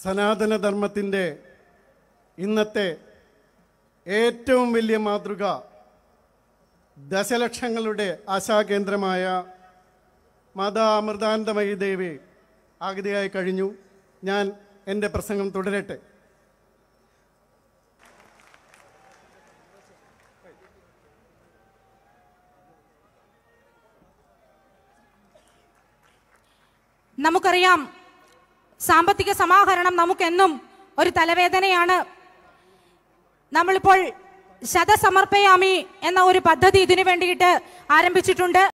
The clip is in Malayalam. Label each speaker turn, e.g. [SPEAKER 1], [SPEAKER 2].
[SPEAKER 1] സനാതനധർമ്മത്തിൻ്റെ ഇന്നത്തെ ഏറ്റവും വലിയ മാതൃക ദശലക്ഷങ്ങളുടെ ആശാകേന്ദ്രമായ മാതാ അമൃതാനന്ദമയി ദേവി ആഗതിയായി കഴിഞ്ഞു ഞാൻ എൻ്റെ പ്രസംഗം തുടരട്ടെ
[SPEAKER 2] നമുക്കറിയാം സാമ്പത്തിക സമാഹരണം നമുക്കെന്നും ഒരു തലവേദനയാണ് നമ്മളിപ്പോൾ ശതസമർപ്പയാമി എന്ന ഒരു പദ്ധതി ഇതിനു വേണ്ടിയിട്ട് ആരംഭിച്ചിട്ടുണ്ട്